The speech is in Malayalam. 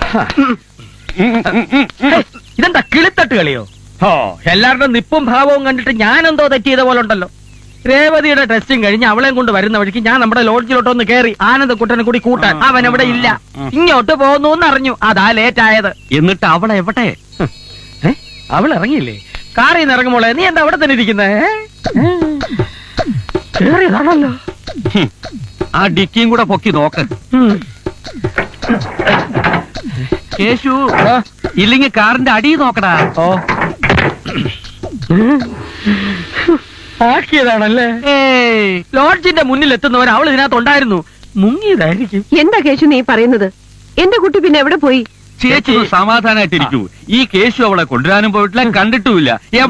ഹേയ്, ഇതെന്താ കിളിത്തട്ട് കളിയോ ഓ എല്ലാവരുടെ നിപ്പും ഭാവവും കണ്ടിട്ട് ഞാനെന്തോ തെറ്റ് ചെയ്ത പോലെ ഉണ്ടല്ലോ രേവതിയുടെ ടെസ്റ്റും കഴിഞ്ഞ് അവളെയും കൊണ്ട് വരുന്ന വഴിക്ക് ഞാൻ നമ്മുടെ ലോഡ്ജിലോട്ടൊന്ന് കയറി ആനന്ദക്കുട്ടനെ കൂടി കൂട്ടാൻ അവൻ അവിടെ ഇല്ല ഇങ്ങോട്ട് പോകുന്നു എന്നറിഞ്ഞു അതാ ലേറ്റ് ആയത് എന്നിട്ട് അവളെ എവിടെ ഏ? അവൾ ഇറങ്ങിയില്ലേ കാറിൽ നിന്ന് ഇറങ്ങുമ്പോളെ നീ എന്താ അവിടെ തന്നെ ഇരിക്കുന്നേ കേറിയതാണല്ലോ ഹും. ആ ഡിക്കിയും കൂടെ പൊക്കി നോക്ക് ഉം. കേശു ആ, ഇല്ലെങ്കിൽ കാറിന്റെ അടി നോക്കടാ ഓ ആക്കിയതാണല്ലേ ഏയ് ലോഡ്ജിന്റെ മുന്നിൽ എത്തുന്നവർ അവൾ ഇതിനകത്ത് ഉണ്ടായിരുന്നു മുങ്ങിയതായിരിക്കും എന്താ കേശു നീ പറയുന്നത് എന്റെ കുട്ടി പിന്നെ എവിടെ പോയി ചേച്ചി ഒന്ന് സമാധാനായിട്ടിരിക്കൂ ഈ കേശു അവളെ കൊണ്ടുവരാനും പോയിട്ടില്ല കണ്ടിട്ടുമില്ല